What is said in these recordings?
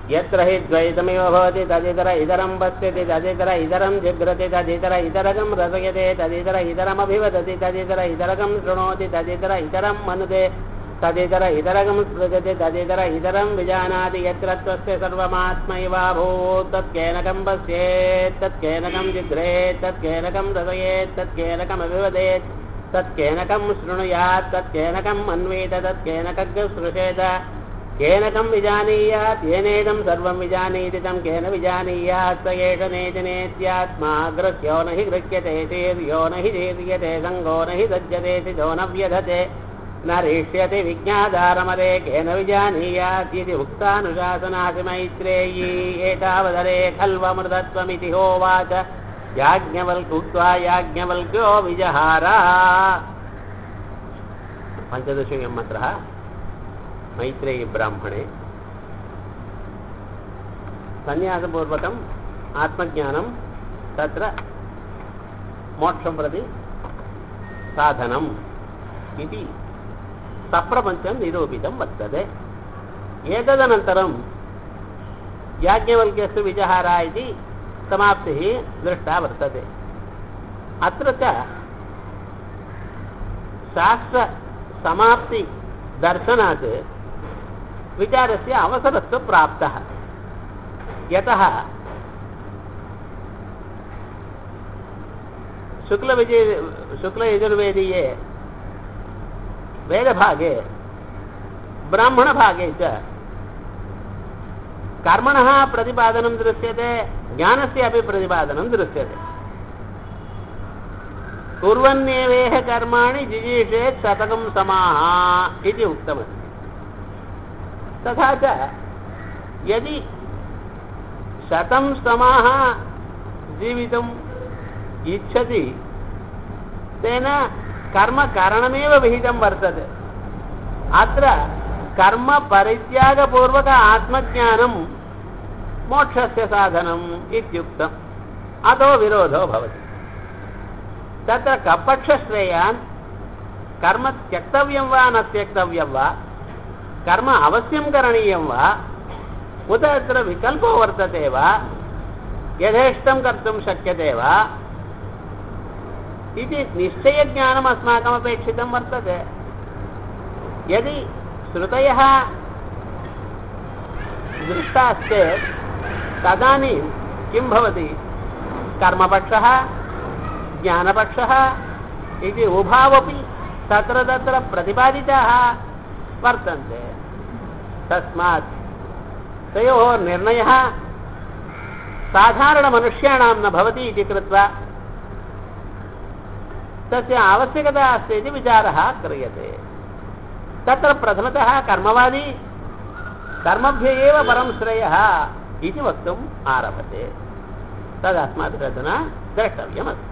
यत्र हि द्वैतमिव भवति तदितर इतरं पश्यति तदितर इतरं जिघ्रति तदितर इतरकं रसयते तदितर इतरमभिवदति तदितर इतरकं शृणोति तदितर इतरं मनुते तदितर इतरकं सृजति तदितर इतरं विजानाति यत्र त्वस्य सर्वमात्मैवाभूत् तत्केनकं पश्येत् तत्केनकं जिघ्रेत् तत्केनकं रसयेत् तत्केनकमभिवदेत् तत्केनकं शृणुयात् तत्केनकम् अन्वेत तत्केनकं सृशेत केनकं विजानीयात् येनेदं सर्वं विजानीति तं केन विजानीयात् स एष नेति नेत्यात्मा गृह्यो न हि गृह्यते शीर्यो न हि शीर्यते सङ्गो न हि सज्जते सिजो न व्यधते न रीष्यति विज्ञाधारमरे केन विजानीयात् इति उक्तानुशासनासि मैत्रेयी एतावदरे खल्वमृतत्वमिति होवाच याज्ञवल्क्युक्त्वा याज्ञवल्क्यो विजहारा पञ्चदशोऽयं मन्त्रः मैत्रेयी ब्राह्मणे सन्न्यासपूर्वकम् आत्मज्ञानं तत्र मोक्षं प्रति साधनम् इति सप्रपञ्चं निरूपितं वर्तते एतदनन्तरं याज्ञवल्क्यस्य विजहारा इति समाप्तिः दृष्टा वर्तते अत्र च शास्त्रसमाप्तिदर्शनात् विचारस्य अवसरत्व प्राप्तः यतः शुक्लविजय शुक्लयजुर्वेदीये वेदभागे ब्राह्मणभागे च कर्मणः प्रतिपादनं दृश्यते ज्ञानस्य अपि प्रतिपादनं दृश्यते कुर्वन्नेवेह कर्माणि जिजीषेत् शतकं समाः इति उक्तमस्ति तथा च यदि शतं समाः जीवितुम् इच्छति तेन कर्मकरणमेव विहितं वर्तते अत्र कर्मपरित्यागपूर्वक आत्मज्ञानं मोक्षस्य साधनम् इत्युक्तम् अतो विरोधो भवति तत्र कपक्षश्रेयान् कर्म त्यक्तव्यं वा न त्यक्तव्यं वा कर्म अवश्यं करणीयं वा उत अत्र विकल्पो वर्तते वा यथेष्टं कर्तुं शक्यते वा इति निश्चयज्ञानम् अस्माकमपेक्षितं वर्तते यदि श्रुतयः दृष्टाश्चेत् तदानीं किं भवति कर्मपक्षः ज्ञानपक्षः इति उभावपि तत्र तत्र प्रतिपादिताः वर्तन्ते तस्मात् तयोः निर्णयः साधारणमनुष्याणां न भवति इति कृत्वा तस्य आवश्यकता अस्ति इति विचारः क्रियते तत्र प्रथमतः कर्मवादी कर्मभ्य एव परं श्रेयः इति वक्तुम् आरभते तदस्मात् अधुना द्रष्टव्यमस्ति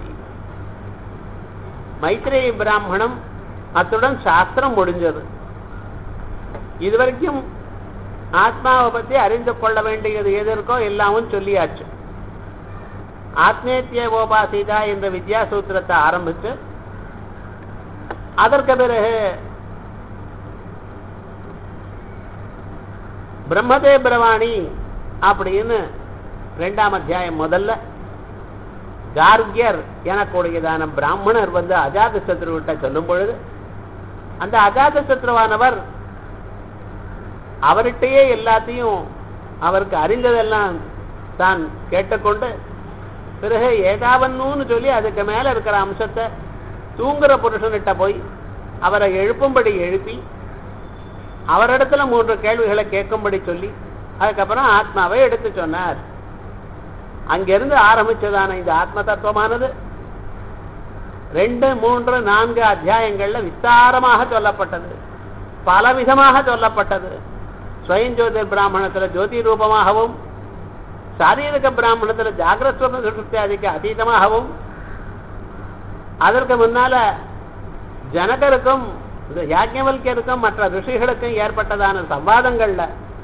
மைத்ரேயி பிராமணம் அத்துடன் சாஸ்திரம் முடிஞ்சது இதுவரைக்கும் ஆத்மாவை பற்றி அறிந்து கொள்ள வேண்டியது எது இருக்கோ எல்லாமும் சொல்லியாச்சு ஆத்மேத்தியோபாசிதா என்ற வித்யா சூத்திரத்தை ஆரம்பிச்சு அதற்கு பிறகு பிரம்மதே பிரவாணி அப்படின்னு ரெண்டாம் அத்தியாயம் முதல்ல கார்கியர் எனக்கூடியதான பிராமணர் வந்து அஜாத சத்ருவிட்ட சொல்லும் பொழுது அந்த அஜாத சத்ருவானவர் அவர்கிட்டயே எல்லாத்தையும் அவருக்கு அறிந்ததெல்லாம் தான் கேட்டுக்கொண்டு பிறகு ஏதாவன்னு சொல்லி அதுக்கு மேல இருக்கிற அம்சத்தை தூங்குற புருஷன்கிட்ட போய் அவரை எழுப்பும்படி எழுப்பி அவரிடத்துல மூன்று கேள்விகளை கேட்கும்படி சொல்லி அதுக்கப்புறம் ஆத்மாவை எடுத்து சொன்னார் அங்கிருந்து ஆரம்பிச்சதான இந்த ஆத்ம தத்துவமானது ரெண்டு மூன்று நான்கு அத்தியாயங்கள்ல விஸ்தாரமாக சொல்லப்பட்டது பலவிதமாக சொல்லப்பட்டது ஸ்வயஞ்சோதிர் பிராமணத்துல ஜோதி ரூபமாகவும் சாரீரிக பிராமணத்துல ஜாகிரஸ்வப்ன சுஷ்டியாதிக்கு அதீதமாகவும் அதற்கு முன்னால ஜனகருக்கும் இந்த யாஜ்ஞவல்யருக்கும் மற்ற ரிஷிகளுக்கும் ஏற்பட்டதான சம்வாதங்கள்ல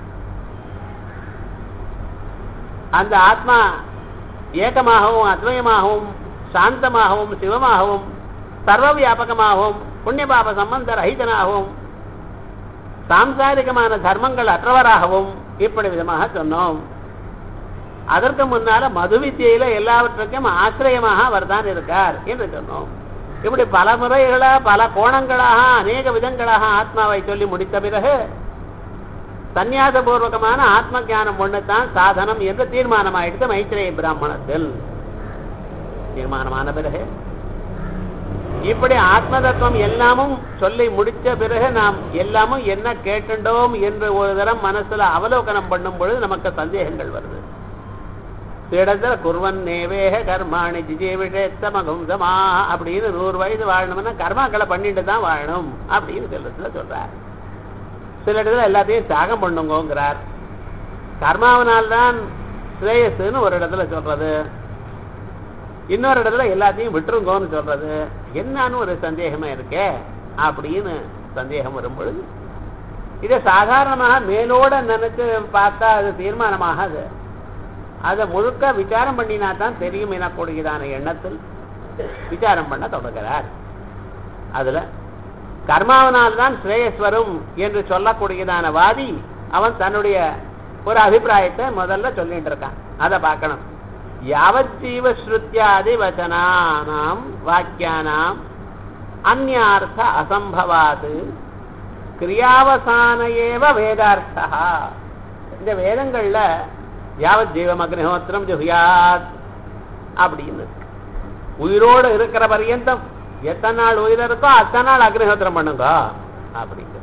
அந்த ஆத்மா ஏகமாகவும் அத்வயமாகவும் சாந்தமாகவும் சிவமாகவும் சர்வ வியாபகமாகவும் புண்ணிய பாப சம்பந்த ரஹிதனாகவும் சாம்சாரிகமான தர்மங்கள் அற்றவராகவும் இப்படி விதமாக சொன்னோம் அதற்கு முன்னால மது வித்தியில எல்லாவற்றுக்கும் ஆசிரியமாக அவர் தான் இருக்கார் என்று சொன்னோம் இப்படி பல முறைகளா பல கோணங்களாக அநேக விதங்களாக ஆத்மாவை சொல்லி முடித்த பிறகு சந்நியாசபூர்வகமான ஆத்ம ஞானம் ஒண்ணுதான் சாதனம் என்று தீர்மானமாயிடுது மைத்திரேய பிராமணத்தில் தீர்மானமான பிறகு இப்படி ஆத்ம தத்துவம் எல்லாமும் சொல்லி முடிச்ச பிறகு நாம் எல்லாமும் என்ன கேட்டுண்டோம் என்று ஒரு தரம் மனசுல அவலோகனம் பண்ணும் பொழுது நமக்கு சந்தேகங்கள் வருது இடத்துல குர்வன் நேவேக கர்மாணி ஜிஜேவிஷேத்தமகம் சமா அப்படின்னு நூறு வயது வாழணும்னா கர்மாக்களை பண்ணிட்டு தான் வாழணும் அப்படின்னு சில சொல்றார் சில இடத்துல எல்லாத்தையும் தியாகம் பண்ணுங்கோங்கிறார் கர்மாவனால்தான் ஸ்ரேயஸ்ன்னு ஒரு இடத்துல சொல்றது இன்னொரு இடத்துல எல்லாத்தையும் விட்டுருங்கோன்னு சொல்றது என்னன்னு ஒரு சந்தேகமா இருக்கே அப்படின்னு சந்தேகம் வரும் பொழுது இதை சாதாரணமாக மேலோட நினைச்சு பார்த்தா அது தீர்மானமாகாது அதை முழுக்க விசாரம் பண்ணினா தான் தெரியும் எனக்கூடியதான எண்ணத்தில் விசாரம் பண்ண தொடங்குகிறார் அதுல கர்மாவனால் தான் ஸ்ரேயஸ் வரும் என்று சொல்லக்கூடியதான வாதி அவன் தன்னுடைய ஒரு அபிப்பிராயத்தை முதல்ல சொல்லிட்டு இருக்கான் அதை பார்க்கணும் யாவஜீவ ஸ்ருத்தியாதி வச்சனானாம் வாக்கியானாம் அந்யார்த்த அசம்பவாது கிரியாவசான ஏவ வேதார்த்தா இந்த வேதங்கள்ல யாவத் ஜீவம் அக்னிஹோத்திரம் ஜுஹியாத் அப்படின்னு உயிரோடு இருக்கிற பரியந்தம் எத்தனை நாள் உயிர் இருக்கோ அத்தனை நாள் அக்னிஹோத்திரம் பண்ணுங்க அப்படிங்க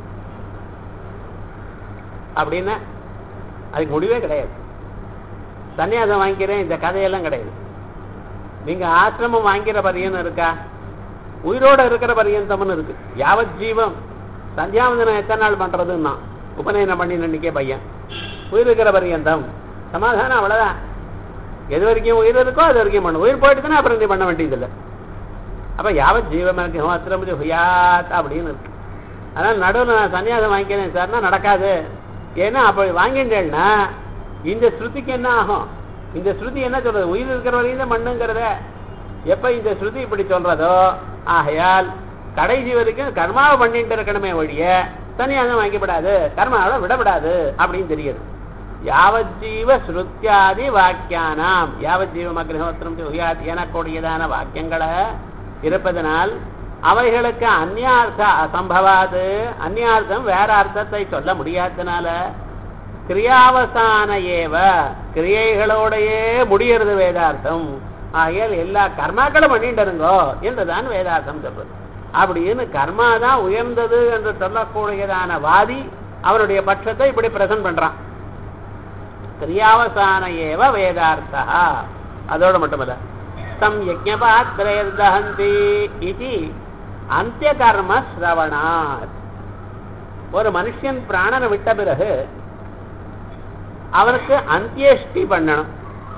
அப்படின்னா அதுக்கு முடிவே கிடையாது சன்னியாசம் வாங்கிக்கிறேன் இந்த கதையெல்லாம் கிடையாது நீங்க ஆசிரமம் வாங்கிற பரியன்னு இருக்கா உயிரோட இருக்கிற பரியந்தம்னு இருக்கு யாவத் ஜீவம் சந்தியாவந்தனம் எத்தனை நாள் பண்றதுன்னா உபநயனம் பண்ணி நினைக்க பையன் உயிர் இருக்கிற பரியந்தம் சமாதானம் அவ்வளவுதான் எது வரைக்கும் உயிர் இருக்கோ அது வரைக்கும் பண்ணும் உயிர் போயிட்டுதுன்னா அப்புறம் நீ பண்ண வேண்டியதில்லை அப்ப யாவத் ஜீவம் இருக்கு ஹோத்திரம் ஹுயாத் அப்படின்னு இருக்கு அதனால நடுவில் நான் சன்னியாசம் வாங்கிக்கிறேன் சார்னா நடக்காது ஏன்னா அப்படி வாங்கிட்டேன்னா இந்த ஸ்ருதிக்கு என்ன ஆகும் இந்த ஸ்ருதி என்ன சொல்றது உயிர் இருக்கிற வரையும் தான் மண்ணுங்கிறத எப்ப இந்த ஸ்ருதி இப்படி சொல்றதோ ஆகையால் கடைசி வரைக்கும் கர்மாவை பண்ணிட்டு இருக்கணுமே ஒழிய சன்னியாசம் வாங்கிவிடாது கர்மாவை விடப்படாது அப்படின்னு தெரியுது யாவஜீவ ஸ்ருத்தியாதி வாக்கியானாம் யாவஜீவ அக்னிஹோத்திரம் உயாத் எனக்கூடியதான வாக்கியங்களை இருப்பதனால் அவைகளுக்கு அந்நியார்த்த அசம்பவாது அந்நியார்த்தம் வேற அர்த்தத்தை சொல்ல முடியாதனால கிரியாவசான ஏவ கிரியைகளோடையே முடியறது வேதார்த்தம் ஆகையால் எல்லா கர்மாக்களும் பண்ணிட்டு இருங்கோ என்றுதான் வேதார்த்தம் சொல்றது அப்படின்னு கர்மா தான் உயர்ந்தது என்று சொல்லக்கூடியதான வாதி அவனுடைய பட்சத்தை இப்படி பிரசன்ட் பண்றான் கிரியாவசான ஏவ வேதார்த்தா அதோட மட்டுமல்ல தம் யஜ்ஞபாத்திரேர்தஹந்தி இது அந்திய கர்ம சிரவணாத் ஒரு மனுஷன் பிராணனை விட்ட பிறகு அவனுக்கு அந்தியேஷ்டி பண்ணணும்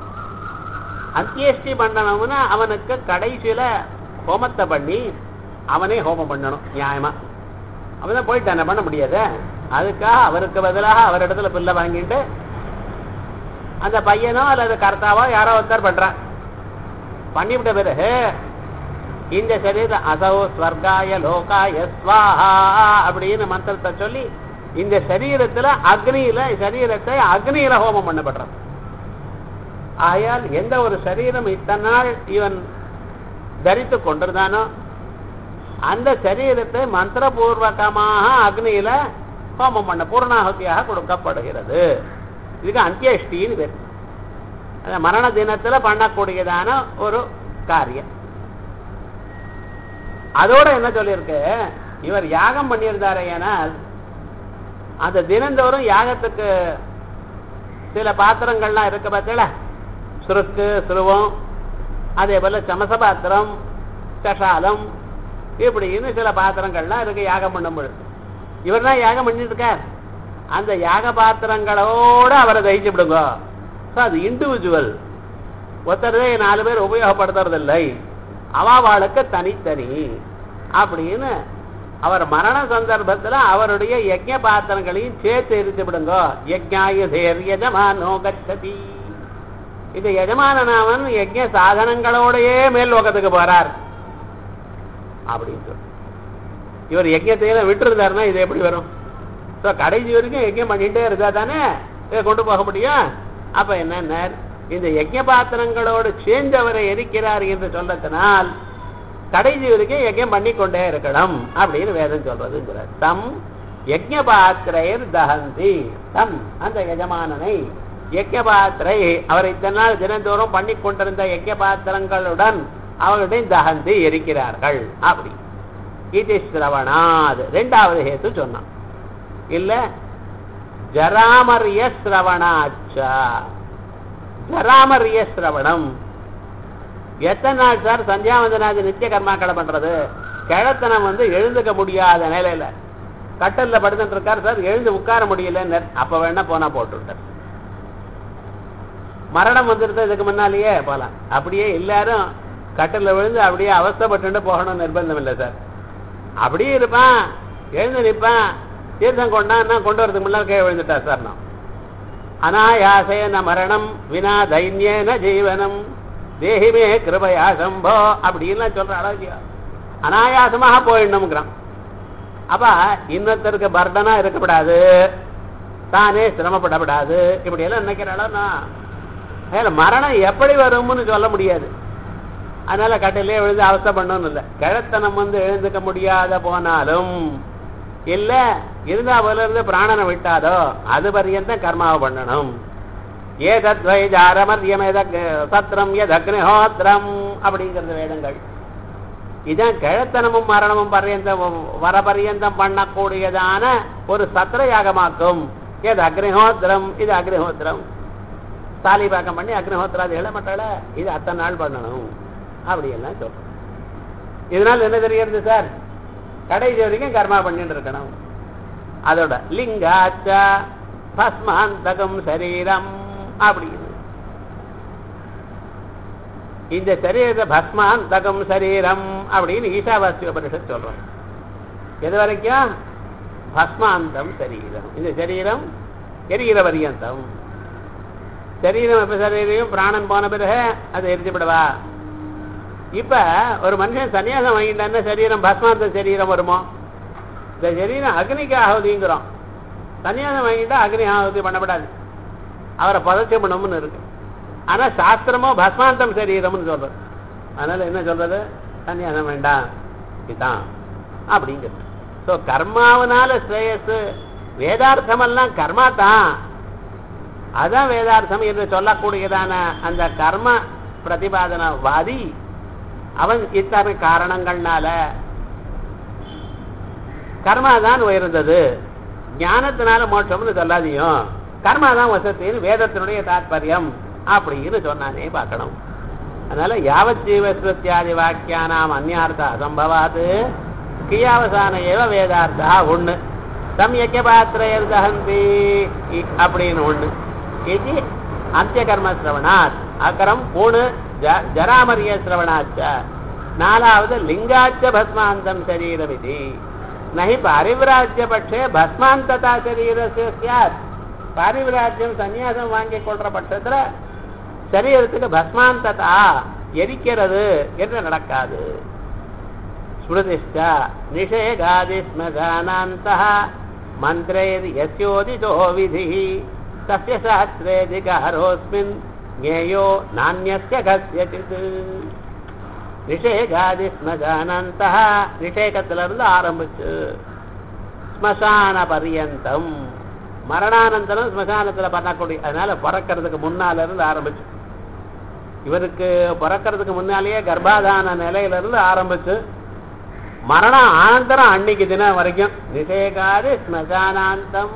அந்தியேஷ்டி பண்ணணும்னா அவனுக்கு கடைசியில ஹோமத்தை பண்ணி அவனே ஹோமம் பண்ணணும் நியாயமா அவன் தான் போயிட்டான பண்ண முடியாது அதுக்காக அவருக்கு பதிலாக அவரிடத்துல பிள்ளை வாங்கிட்டு அந்த பையனோ அல்லது கர்த்தாவோ யாரோ ஒருத்தர் பண்றான் பண்ணிவிட்ட பிறகு இந்த சரீர அசௌ ஸ்வர்காய லோகாய ஸ்வாஹா அப்படின்னு மந்திரத்தை சொல்லி இந்த சரீரத்துல அக்னியில சரீரத்தை அக்னியில ஹோமம் பண்ணப்படுறது ஆகையால் எந்த ஒரு சரீரம் இத்தனை நாள் இவன் தரித்து கொண்டிருந்தானோ அந்த சரீரத்தை மந்திரபூர்வகமாக அக்னியில ஹோமம் பண்ண பூர்ணாகுதியாக கொடுக்கப்படுகிறது இதுக்கு அந்தியஷ்டின்னு பேர் அந்த மரண தினத்துல பண்ணக்கூடியதான ஒரு காரியம் அதோட என்ன சொல்லியிருக்கு இவர் யாகம் பண்ணியிருந்தாரு ஏனால் அந்த தினந்தோறும் யாகத்துக்கு சில பாத்திரங்கள்லாம் இருக்கு பார்த்தீங்களா சுருக்கு சுருவம் அதே போல சமச பாத்திரம் கஷாலம் இப்படின்னு சில பாத்திரங்கள்லாம் இருக்கு யாகம் பண்ணும் பொழுது இவர் தான் யாகம் பண்ணிட்டு இருக்கார் அந்த யாக பாத்திரங்களோட அவரை தயிச்சு விடுங்க ஸோ அது இண்டிவிஜுவல் ஒருத்தரே நாலு பேர் உபயோகப்படுத்துறதில்லை அவாவாளுக்கு தனித்தனி அப்படின்னு அவர் மரண சந்தர்ப்பத்தில் அவருடைய யஜ்ய பாத்திரங்களையும் சேர்த்து எரித்து விடுங்க யஜ்ஞாயுதேர் யஜமானோ கச்சதி இது எஜமானனாவன் யஜ்ய சாதனங்களோடையே மேல் லோகத்துக்கு போறார் அப்படின்னு சொல்லி இவர் யஜ்யத்தையெல்லாம் விட்டுருந்தாருன்னா இது எப்படி வரும் ஸோ கடைசி வரைக்கும் யஜ்யம் பண்ணிட்டே இருந்தா தானே இதை கொண்டு போக முடியும் அப்ப என்ன இந்த யஜ்ய பாத்திரங்களோடு சேர்ந்து அவரை எரிக்கிறார் என்று சொல்லத்தினால் கடைசி வரைக்கும் யஜ்யம் பண்ணி கொண்டே இருக்கணும் அப்படின்னு வேதம் சொல்றதுங்கிறார் தம் யஜ்ய பாத்திரையர் தகந்தி தம் அந்த எஜமானனை யஜ்ய பாத்திரை அவர் இத்தனை நாள் தினந்தோறும் பண்ணி கொண்டிருந்த யஜ்ய பாத்திரங்களுடன் அவர்களுடைய தகந்தி எரிக்கிறார்கள் அப்படி இது சிரவணாது ரெண்டாவது ஹேத்து சொன்னான் இல்ல ஜராமரிய சிரவணாச்சா ஜராமரிய சிரவணம் எத்தனை நாள் சார் சந்தியாவந்தனாதி நித்திய கர்மாக்களை பண்றது கிழத்தனம் வந்து எழுந்துக்க முடியாத நிலையில கட்டல்ல படுத்துட்டு இருக்கார் சார் எழுந்து உட்கார முடியல அப்ப வேணா போனா போட்டுட்டார் மரணம் வந்துருது இதுக்கு முன்னாலேயே போலாம் அப்படியே எல்லாரும் கட்டல்ல விழுந்து அப்படியே அவஸ்தப்பட்டு போகணும் நிர்பந்தம் இல்லை சார் அப்படியே இருப்பான் எழுந்து நிற்பான் தீர்த்தம் கொண்டான்னா கொண்டு வரதுக்கு முன்னாள் கீழே விழுந்துட்டா சார் நான் அனாயாசேன மரணம் வினா தைன்யேன ஜீவனம் தேகிமே கிருபயா சம்போ அப்படின்லாம் சொல்ற அழகியா அனாயாசமாக போயிடணுங்கிறான் அப்ப இன்னொருத்தருக்கு பர்டனா இருக்கக்கூடாது தானே சிரமப்படக்கூடாது இப்படி எல்லாம் நினைக்கிறாளா மரணம் எப்படி வரும்னு சொல்ல முடியாது அதனால கட்டிலே விழுந்து அவஸ்தை பண்ணணும் இல்லை கிழத்தனம் வந்து எழுந்துக்க முடியாத போனாலும் இல்ல இருந்தா போல இருந்து பிராணனை விட்டாதோ அது பரியந்தம் கர்மாவை பண்ணணும் ஏதத்வை ஜாரமர்யம் சத்திரம் எத் அக்னிஹோத்திரம் அப்படிங்கிறது வேதங்கள் இதான் கிழத்தனமும் மரணமும் பர்யந்தம் வர பர்யந்தம் பண்ணக்கூடியதான ஒரு சத்திர யாகமாக்கும் எது அக்னிஹோத்திரம் இது அக்னிஹோத்திரம் தாலிபாக்கம் பண்ணி அக்னிஹோத்திராது இளமட்டால இது அத்தனை நாள் பண்ணணும் அப்படி எல்லாம் சொல்றோம் இதனால என்ன தெரிகிறது சார் கடைசி வரைக்கும் கர்மா பண்ணிட்டு இருக்கணும் அதோட லிங்காச்ச பஸ்மாந்தகம் சரீரம் அப்படின்னு இந்த சரீரத்தை பஸ்மாந்தகம் சரீரம் அப்படின்னு ஈசாவாஸ்திய உபனிஷத் சொல்றோம் எது வரைக்கும் பஸ்மாந்தம் சரீரம் இந்த சரீரம் எரிகிற பரியந்தம் சரீரம் எப்ப சரீரம் பிராணன் போன பிறகு அது எரிச்சுவிடவா இப்ப ஒரு மனுஷன் சன்னியாசம் வாங்கிட்டான்னா சரீரம் பஸ்மாந்த சரீரம் வருமோ இந்த சரீரம் அக்னிக்கு ஆகுதிங்கிறோம் சன்னியாசம் வாங்கிட்டா அக்னி ஆகுதி பண்ணப்படாது அவரை பதச்ச பண்ணணும்னு இருக்கு ஆனா சாஸ்திரமோ பஸ்மாந்தம் சரீரம்னு சொல்றது அதனால என்ன சொல்றது சன்னியாசம் வேண்டாம் இதுதான் அப்படிங்கிறது ஸோ கர்மாவனால ஸ்ரேயஸ் வேதார்த்தம் எல்லாம் கர்மா தான் அதான் வேதார்த்தம் என்று சொல்லக்கூடியதான அந்த கர்ம பிரதிபாதனவாதி அவன் இத்தனை காரணங்கள்னால கர்மா தான் உயர்ந்தது ஞானத்தினால மோட்சம்னு சொல்லாதியும் கர்மா தான் வசத்தின்னு வேதத்தினுடைய தாத்பரியம் அப்படின்னு சொன்னானே பார்க்கணும் அதனால யாவத் ஜீவஸ்வத்தியாதி வாக்கியானாம் அந்நியார்த்த அசம்பவாது கியாவசான ஏவ வேதார்த்தா ஒண்ணு சம்யக்க பாத்திரையர் தகந்தி அப்படின்னு ஒண்ணு இது அந்திய கர்ம சிரவணாத் அக்கரம் மூணு ஜராமரிய சிரவணாச்ச நாலாவது லிங்காச்ச பஸ்மாந்தம் சரீரம் இது நகி பாரிவிராஜ்ய பட்சே பஸ்மாந்ததா சரீரஸ்ய சியாத் பாரிவிராஜ்யம் சன்னியாசம் வாங்கி கொள்ற பட்சத்துல சரீரத்துக்கு பஸ்மாந்ததா எரிக்கிறது என்று நடக்காது ஸ்மிருதிஷ்ட நிஷேகாதி ஸ்மகானாந்த மந்திரைர் யஸ்யோதிதோ விதி தஸ்ய சாஸ்திரேதிகாரோஸ்மின் ஞேயோ நானியஸ்ய கஸ்யசித் நிஷேகாதி ஸ்மகானந்த நிஷேகத்துல இருந்து ஆரம்பிச்சு ஸ்மசான பரியந்தம் மரணானந்தரம் ஸ்மசானத்துல பண்ணக்கூடிய அதனால பிறக்கிறதுக்கு முன்னால இருந்து ஆரம்பிச்சு இவருக்கு பிறக்கிறதுக்கு முன்னாலேயே கர்ப்பாதான நிலையில இருந்து ஆரம்பிச்சு மரணம் ஆனந்தரம் அன்னைக்கு தினம் வரைக்கும் நிஷேகாதி ஸ்மசானாந்தம்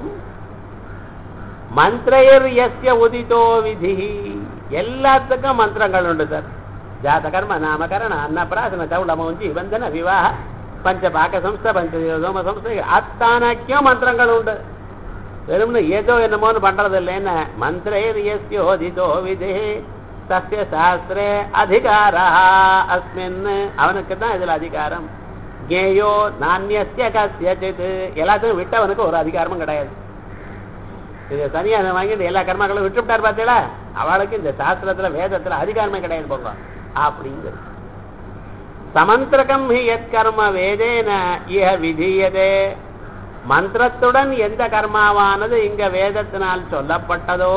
மந்திரையர் எஸ்ய உதிதோ விதி எல்லாத்துக்கும் மந்திரங்கள் உண்டு சார் ஜாத கர்ம நாமகரண அன்னபிராசன சௌடமௌஞ்சி வந்தன விவாக பஞ்ச பாக்க சம்ஸ்த பஞ்ச சோம சம்ஸ்த அத்தானக்கும் மந்திரங்கள் உண்டு வெறும்னு ஏதோ என்னமோன்னு பண்றது இல்லைன்னு மந்திரையர் எஸ்யோதிதோ விதி தஸ்ய சாஸ்திரே அதிகாரா அஸ்மின் அவனுக்கு தான் இதுல அதிகாரம் கேயோ நானியஸ்ய கசியச்சித் எல்லாத்தையும் விட்டவனுக்கு ஒரு அதிகாரமும் கிடையாது இது தனியாக வாங்கிட்டு எல்லா கர்மாக்களும் விட்டுவிட்டார் பார்த்தீங்களா அவளுக்கு இந்த சாஸ்திரத்துல வேதத்துல அதிகாரமே கிடையாது போங்க அப்படிங்கிறது சமந்திரகம் ஹி எத் கர்ம வேதேன இஹ விதீயதே மந்திரத்துடன் எந்த கர்மாவானது இங்க வேதத்தினால் சொல்லப்பட்டதோ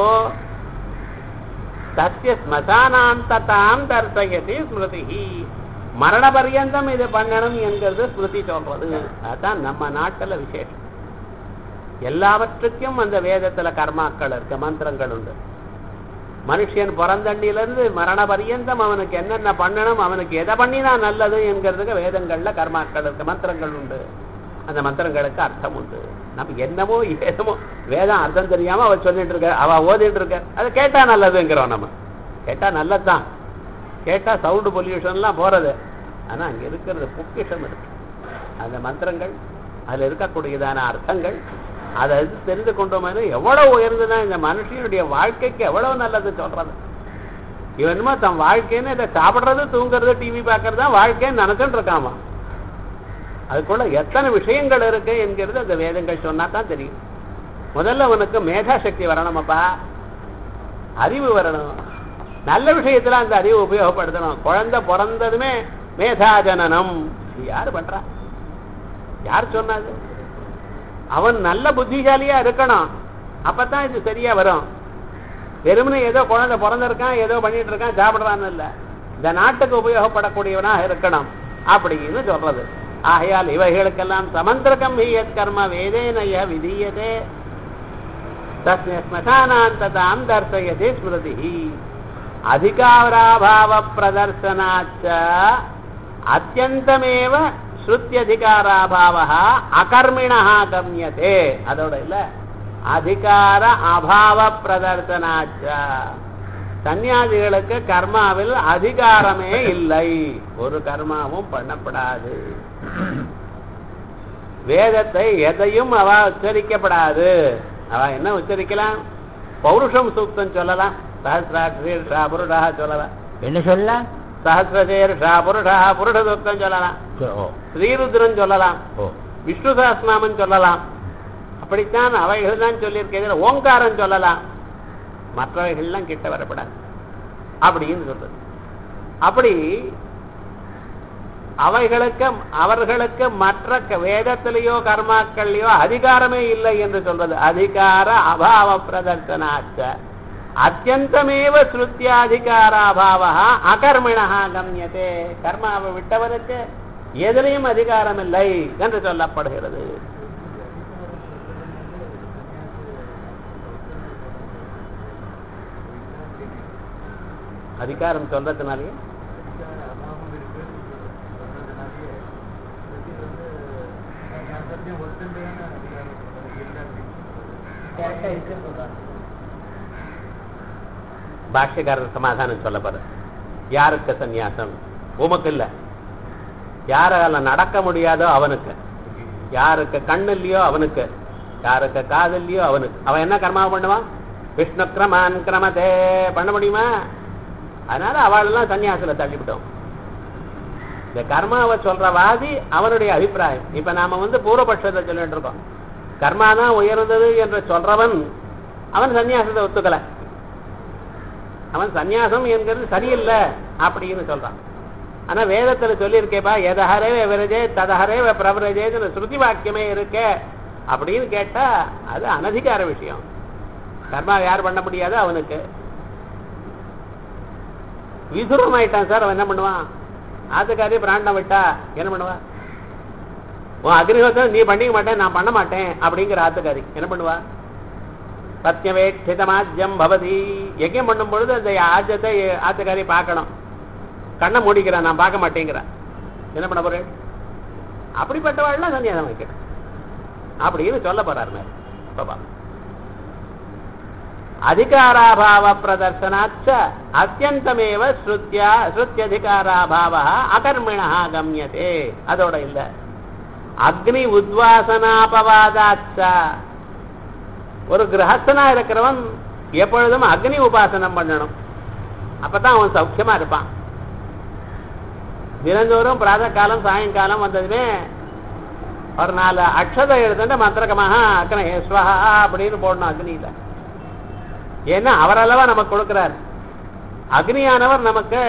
தஸ்ய ஸ்மசானாந்ததாம் தர்சயதி ஸ்மிருதி மரண பர்யந்தம் இது பண்ணணும் என்கிறது ஸ்மிருதி சொல்றது அதான் நம்ம நாட்டுல விசேஷம் எல்லாவற்றுக்கும் அந்த வேதத்துல கர்மாக்கள் இருக்கு மந்திரங்கள் உண்டு மனுஷன் பிறந்தண்ணிலிருந்து மரண பரியந்தம் அவனுக்கு என்னென்ன பண்ணணும் அவனுக்கு எதை பண்ணினா நல்லது என்கிறதுக்கு வேதங்கள்ல கர்மாக்கள் இருக்கு மந்திரங்கள் உண்டு அந்த மந்திரங்களுக்கு அர்த்தம் உண்டு நம்ம என்னமோ ஏதமோ வேதம் அர்த்தம் தெரியாம அவ சொல்லிட்டு இருக்க அவ ஓதிட்டு இருக்க அதை கேட்டா நல்லதுங்கிறோம் நம்ம கேட்டா நல்லதுதான் கேட்டா சவுண்டு பொல்யூஷன்லாம் போறது ஆனா அங்க இருக்கிறது பொக்கிஷம் இருக்கு அந்த மந்திரங்கள் அதுல இருக்கக்கூடியதான அர்த்தங்கள் அதை தெரிந்து கொண்டோமே எவ்வளவு உயர்ந்துதான் இந்த மனுஷனுடைய வாழ்க்கைக்கு எவ்வளவு நல்லது சொல்றது இவனுமா தன் வாழ்க்கைன்னு இதை சாப்பிடுறது தூங்குறது டிவி பார்க்கறது தான் வாழ்க்கைன்னு நினைச்சுட்டு இருக்காமா அதுக்குள்ள எத்தனை விஷயங்கள் இருக்கு என்கிறது அந்த வேதங்கள் சொன்னா தான் தெரியும் முதல்ல உனக்கு மேதா சக்தி வரணுமப்பா அறிவு வரணும் நல்ல விஷயத்துல அந்த அறிவு உபயோகப்படுத்தணும் குழந்தை பிறந்ததுமே மேதா ஜனனம் இது யாரு பண்றா யார் சொன்னாது அவன் நல்ல புத்திசாலியா இருக்கணும் அப்பதான் இது சரியா வரும் வெறுமனே ஏதோ குழந்தை பிறந்திருக்கான் ஏதோ பண்ணிட்டு இருக்கான் சாப்பிடுறான்னு இல்ல இந்த நாட்டுக்கு உபயோகப்படக்கூடியவனா இருக்கணும் அப்படின்னு சொல்றது ஆகையால் இவைகளுக்கெல்லாம் சமந்திரகம் ஹியத் கர்ம வேதேனய விதீயதே தஸ்ய ஸ்மசானாந்ததாம் தர்சயதே ஸ்மிருதி அதிகாராபாவ பிரதர்சனாச்ச அத்தியந்தமேவ ஸ்ருத்தியதிகாராபாவ அகர்மிணா கம்யதே அதோட இல்ல அதிகார அபாவ பிரதர்சனாச்ச சன்னியாசிகளுக்கு கர்மாவில் அதிகாரமே இல்லை ஒரு கர்மாவும் பண்ணப்படாது வேதத்தை எதையும் அவ உச்சரிக்கப்படாது அவ என்ன உச்சரிக்கலாம் பௌருஷம் சூக்தம் சொல்லலாம் சஹசிராட்சீர்ஷா புருஷா சொல்லலாம் என்ன சொல்லலாம் சஹசிரசீர்ஷா புருஷா புருஷ சூக்தம் சொல்லலாம் சொ- ஓ ஸ்ரீருத்ரன் சொல்லலாம் ஓ விஷ்ணு சஹஸ்நாமம் சொல்லலாம் அப்படித்தான் அவைகள் தான் சொல்லியிருக்கேன் ஓங்காரம் சொல்லலாம் மற்றவைகள்லாம் கிட்ட வரப்படாது அப்படின்னு சொல்றது அப்படி அவைகளுக்கு அவர்களுக்கு மற்ற க- வேதத்திலேயோ கர்மாக்கள்லயோ அதிகாரமே இல்லை என்று சொல்றது அதிகார அபாவ பிரதர்சனாச்ச அத்தியந்தமேவ ஸ்ருத்தியாதிகாராபாவா அகர்மிணா கம்யதே கர்மாவை விட்டவனுக்கு எதிலையும் அதிகாரம் இல்லை என்று சொல்லப்படுகிறது அதிகாரம் சொல்றதுனாலயே பாஷ்யக்காரர் சமாதானம் சொல்ல போற யாருக்கு சந்நியாசம் உமக்கு இல்ல யாரால நடக்க முடியாதோ அவனுக்கு யாருக்கு கண்ணு இல்லையோ அவனுக்கு யாருக்கு காது இல்லையோ அவனுக்கு அவன் என்ன கர்மாவை பண்ணுவான் விஷ்ணு கிரமான் கிரமதே பண்ண முடியுமா அதனால அவளெல்லாம் சன்னியாசில தள்ளிவிட்டோம் இந்த கர்மாவை சொல்ற வாதி அவனுடைய அபிப்பிராயம் இப்ப நாம வந்து பூர்வபட்சத்தை சொல்லிட்டு இருக்கோம் கர்மா தான் உயர்ந்தது என்று சொல்றவன் அவன் சன்னியாசத்தை ஒத்துக்கல அவன் சந்நியாசம் என்கிறது சரியில்லை அப்படின்னு சொல்றான் ஆனா வேதத்துல சொல்லியிருக்கேப்பா எதஹரே விரஜே ததஹரே பிரபரஜேன்னு ஸ்ருதி வாக்கியமே இருக்க அப்படின்னு கேட்டா அது அனதிகார விஷயம் கர்மா யார் பண்ண முடியாது அவனுக்கு விதுரம் ஆயிட்டான் சார் அவன் என்ன பண்ணுவான் ஆத்துக்காரி பிராண்டம் விட்டா என்ன பண்ணுவா உன் அக்னிஹோத்திரம் நீ பண்ணிக்க மாட்டேன் நான் பண்ண மாட்டேன் அப்படிங்கிற ஆத்துக்காரி என்ன பண்ணுவா சத்தியவேட்சிதமாஜ்யம் பவதி யஜ்யம் பண்ணும் பொழுது அந்த ஆஜ்யத்தை ஆத்துக்காரி பார்க்கணும் கண்ணை மூடிக்கிறான் நான் பார்க்க மாட்டேங்கிறான் என்ன பண்ண போறேன் அப்படிப்பட்டவாள்லாம் சன்னியாசம் வைக்கணும் அப்படின்னு சொல்ல போறாரு மேல பாபா அதிகாராபாவ பிரதர்சனாச்ச அத்தியந்தமேவ ஸ்ருத்யா ஸ்ருத்தியதிகாராபாவ அகர்மிணா கம்யதே அதோட இல்ல அக்னி உத்வாசனாபவாதாச்ச ஒரு கிரகஸ்தனா இருக்கிறவன் எப்பொழுதும் அக்னி உபாசனம் பண்ணணும் அப்பதான் அவன் சௌக்கியமா இருப்பான் தினந்தோறும் பிராத காலம் சாயங்காலம் வந்ததுமே ஒரு நாலு அக்ஷதை எழுதுட்டு மந்திரகமாக அக்னி ஸ்வஹா அப்படின்னு போடணும் அக்னியில ஏன்னா அவரளவா நமக்கு கொடுக்கிறார் அக்னியானவர் நமக்கு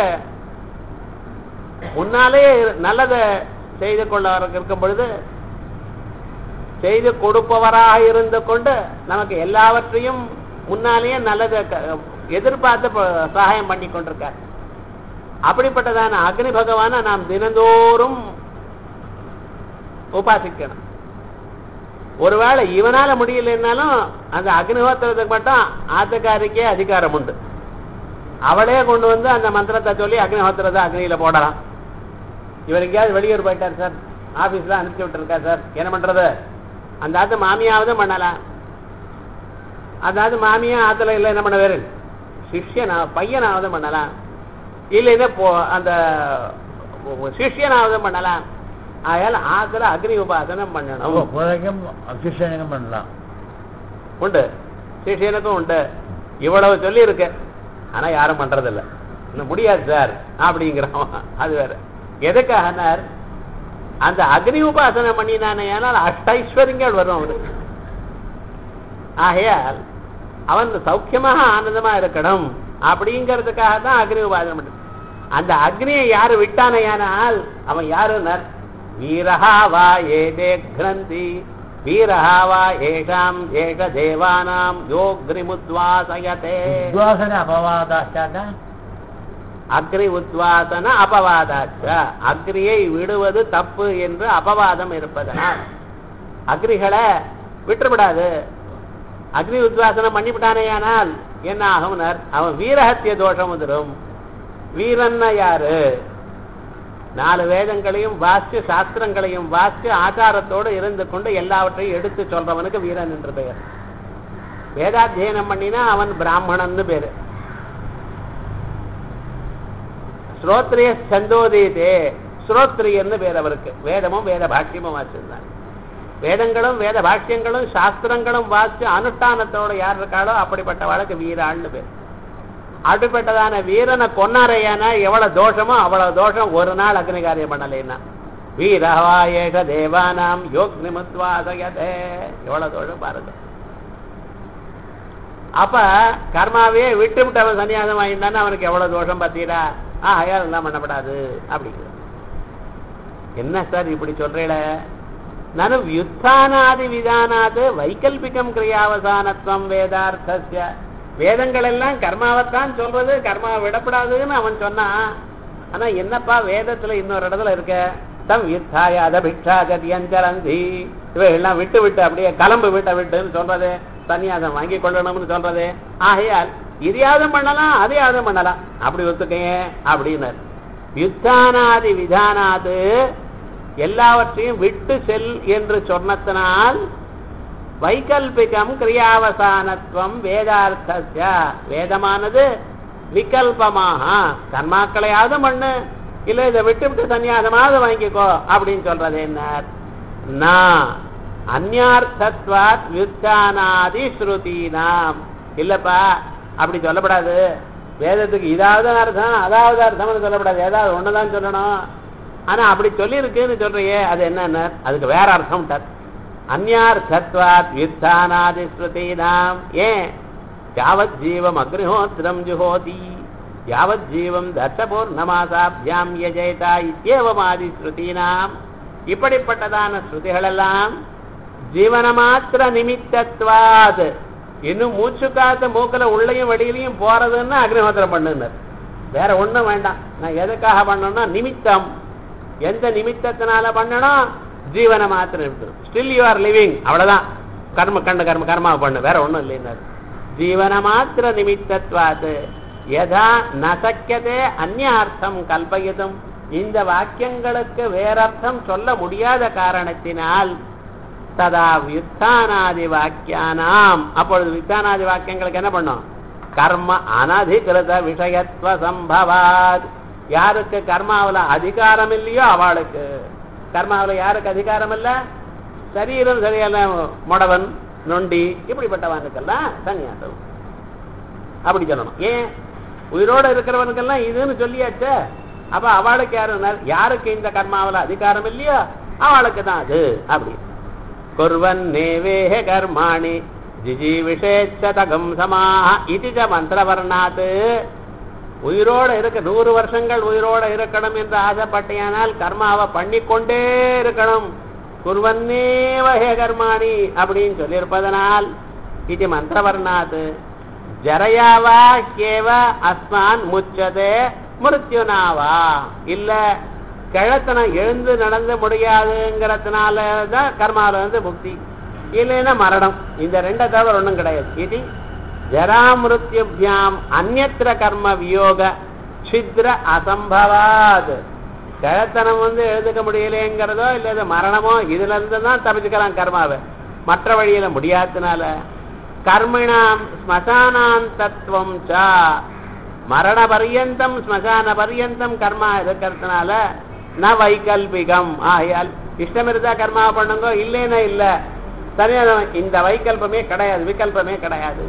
முன்னாலே நல்லதை செய்து கொள்ள இருக்கும் பொழுது செய்து கொடுப்பவராக இருந்து கொண்டு நமக்கு எல்லாவற்றையும் முன்னாலேயே நல்லதை க- எதிர்பார்த்து ப- சகாயம் பண்ணி கொண்டிருக்கார் அப்படிப்பட்டதான அக்னி பகவானை நாம் தினந்தோறும் உபாசிக்கணும் ஒருவேளை இவனால முடியலைன்னாலும் அந்த அக்னிஹோத்திரத்துக்கு மட்டும் ஆத்துக்காரிக்கே அதிகாரம் உண்டு அவளே கொண்டு வந்து அந்த மந்திரத்தை சொல்லி அக்னிஹோத்திரத்தை அக்னியில போடலாம் இவர் எங்கேயாவது வெளியூர் போயிட்டார் சார் ஆபீஸ்ல அனுப்பிச்சு விட்டுருக்கார் சார் என்ன பண்றது அந்த ஆத்து மாமியாவது பண்ணலாம் அந்த ஆத்து மாமியா ஆத்துல இல்லை என்ன பண்ண வேறு சிஷ்யனா பையனாவது பண்ணலாம் இல்லைன்னா போ அந்த சிஷ்யனாவது பண்ணலாம் ஆயால் ஆத்துல அக்னி உபாசனம் பண்ணணும் பிள்ளைக்கும் சிஷனுக்கும் பண்ணலாம் உண்டு சிஷியனுக்கும் உண்டு இவ்வளவு சொல்லி இருக்கு ஆனா யாரும் பண்றதில்ல இன்னும் முடியாது சார் அப்படிங்கிறோம் அது வேற எதுக்காகனார் அந்த அக்னி உபாசனை பண்ணினானே ஆனால் அஷ்டைஸ்வரியங்கள் வரும் அவனுக்கு ஆகையால் அவன் சௌக்கியமாக ஆனந்தமா இருக்கணும் அப்படிங்கிறதுக்காக தான் அக்னி உபாசனை பண்ண அந்த அக்னியை யாரு விட்டானையானால் அவன் யாருனர் வீரஹா வா ஏதே கிரந்தி வீரஹா வா ஏஷாம் ஏஷ தேவானாம் யோக்ரிமுத்வாசயதே உத்வாசன அபவாதாச்சாட்டா அக்னி உத்வாசன அபவாதாச்ச அக்னியை விடுவது தப்பு என்று அபவாதம் இருப்பதனால் அக்னிகளை விட்டுவிடாது அக்னி உத்வாசனம் பண்ணிவிட்டானேயானால் என்ன ஆகும்னர் அவன் வீரஹத்திய தோஷம் வந்துடும் வீரன்னா யாரு நாலு வேதங்களையும் வாசிச்சு சாஸ்திரங்களையும் வாசிச்சு ஆச்சாரத்தோடு இருந்து கொண்டு எல்லாவற்றையும் எடுத்து சொல்றவனுக்கு வீரன் என்று பெயர் வேதாத்தியனம் பண்ணினா அவன் பிராமணன்னு பேரு ஸ்ரோத்ரிய சந்தோதீதே ஸ்ரோத்ரியன்னு பேர் அவருக்கு வேதமும் வேத பாஷ்யமும் வாசிச்சிருந்தாங்க வேதங்களும் வேத பாஷ்யங்களும் சாஸ்திரங்களும் வாசிச்சு அனுஷ்டானத்தோட யார் இருக்காளோ அப்படிப்பட்டவாளுக்கு வீராள்னு பேர் அப்படிப்பட்டதான வீரனை கொன்னாரையானா எவ்வளவு தோஷமோ அவ்வளவு தோஷம் ஒரு நாள் அக்னி காரியம் பண்ணலைன்னா வீரவா ஏஷ தேவானாம் யோக் நிமித்வாசயதே எவ்வளவு தோஷம் பாருங்க அப்ப கர்மாவே விட்டு விட்டவன் சன்னியாசம் வாங்கிட்டான்னு அவனுக்கு எவ்வளவு தோஷம் பார்த்தீரா ஆ அயால் எல்லாம் பண்ணப்படாது அப்படிங்கிறது என்ன சார் இப்படி சொல்றீல நனு வியுத்தானாதி விதானாது வைகல்பிகம் கிரியாவசானத்துவம் வேதார்த்தஸ்ய வேதங்கள் எல்லாம் கர்மாவைத்தான் சொல்றது கர்மா விடப்படாதுன்னு அவன் சொன்னான் ஆனா என்னப்பா வேதத்துல இன்னொரு இடத்துல இருக்க தம் யுத்தாய அதபிக்ஷா கதியஞ்சரந்தி இவைகள்லாம் விட்டு விட்டு அப்படியே கிளம்பு விட்ட விட்டுன்னு சொல்றது சன்னியாசம் வாங்கி கொள்ளணும்னு சொல்றது ஆகையால் இதையாவது பண்ணலாம் அதையாவது பண்ணலாம் அப்படி ஒத்துக்கையே அப்படின்னார் யுத்தானாதி விதானாது எல்லாவற்றையும் விட்டு செல் என்று சொன்னதனால் வைகல்பிகம் கிரியாவசானத்துவம் வேதார்த்தஸ்ய வேதமானது விகல்பமாக கர்மாக்களையாவது பண்ணு இல்ல இதை விட்டு விட்டு சன்னியாசமாவது வாங்கிக்கோ அப்படின்னு சொல்றது என்ன நான் அந்யார்த்தத்வாத் வியுத்தானாதி ஸ்ருதீனாம் இல்லப்பா அப்படி சொல்லப்படாது வேதத்துக்கு இதாவது அர்த்தம் அதாவது அர்த்தம்னு சொல்லப்படாது ஏதாவது ஒண்ணுதான் சொல்லணும் ஆனா அப்படி சொல்லியிருக்குன்னு சொல்றியே அது என்னன்னு அதுக்கு வேற அர்த்தம் அந்யார்த்தத்வாத் வியுத்தானாதி ஸ்ருதீனாம் ஏன் யாவத் ஜீவம் அக்னிஹோத்திரம் ஜுஹோதி யாவத் ஜீவம் தர்ஷபூர்ணமாசாபியாம் யஜேதா இத்தியேவமாதி ஸ்ருதீனாம் இப்படிப்பட்டதான ஸ்ருதிகளெல்லாம் ஜீவன மாத்திர நிமித்தத்வாத் இன்னும் மூச்சு காத்து மூக்குல உள்ளையும் வெளியிலையும் போறதுன்னு அக்னிஹோத்திரம் பண்ணுனர் வேற ஒண்ணும் வேண்டாம் நான் எதுக்காக பண்ணணும்னா நிமித்தம் எந்த நிமித்தத்தினால பண்ணணும் ஜீவன மாத்திரம் ஸ்டில் யூ ஆர் லிவிங் அவ்வளவுதான் கர்ம கண்ட கர்ம கர்மா பண்ணு வேற ஒண்ணும் இல்லைன்னாரு ஜீவன மாத்திர நிமித்தத்வாத் யதா நசக்கியதே அந்நிய அர்த்தம் கல்பயிதும் இந்த வாக்கியங்களுக்கு வேறர்த்தம் சொல்ல முடியாத காரணத்தினால் ததா வியுத்தானாதி வாக்கியானாம் அப்பொழுது வித்தானாதி வாக்கியங்களுக்கு என்ன பண்ணும் கர்ம அனதிகிருத விஷயத்துவ சம்பவாத் யாருக்கு கர்மாவுல அதிகாரம் இல்லையோ அவளுக்கு கர்மாவுல யாருக்கு அதிகாரம் இல்ல சரீரம் சரியான முடவன் நொண்டி இப்படிப்பட்டவனுக்கெல்லாம் சன்னியாசம் அப்படி சொல்லணும் ஏன் உயிரோட இருக்கிறவனுக்கெல்லாம் இதுன்னு சொல்லியாச்சே அப்ப அவளுக்கு யாரு யாருக்கு இந்த கர்மாவுல அதிகாரம் இல்லையோ அவளுக்கு தான் அது அப்படி குர்வன் நேவேஹ கர்மாணி ஜிஜீவிஷேச்சதகம் சமாக இது மந்திரவர்ணாத் உயிரோட இருக்க நூறு வருஷங்கள் உயிரோட இருக்கணும் என்று ஆசைப்பட்டேனால் கர்மாவை பண்ணிக்கொண்டே இருக்கணும் குர்வன்னேவ ஹே கர்மாணி அப்படின்னு சொல்லியிருப்பதனால் இது மந்திரவர்ணாத் ஜரையாவா கேவ அஸ்மான் முச்சதே மிருத்யுனாவா இல்ல கிழத்தனம் எழுந்து நடந்து முடியாதுங்கிறதுனால தான் கர்மாவில வந்து முக்தி இல்லைன்னா மரணம் இந்த ரெண்டை தவிர ஒண்ணும் கிடையாது இது ஜராமிருத்யுபியாம் அந்நத்திர கர்ம வியோக சித்ர அசம்பவாத் கிழத்தனம் வந்து எழுதுக்க முடியலைங்கிறதோ இல்ல இது மரணமோ இதுல இருந்து தான் தப்பிச்சுக்கலாம் கர்மாவை மற்ற வழியில முடியாதனால கர்மிணாம் ஸ்மசானான் தத்துவம் ச மரண பரியந்தம் ஸ்மசான பரியந்தம் கர்மா இருக்கிறதுனால ந வைகல்பிகம் ஆகையால் இஷ்டம் இருந்தா கர்மா பண்ணுங்க இல்லைன்னா இல்ல சரியான இந்த வைகல்பமே கிடையாது விகல்பமே கிடையாது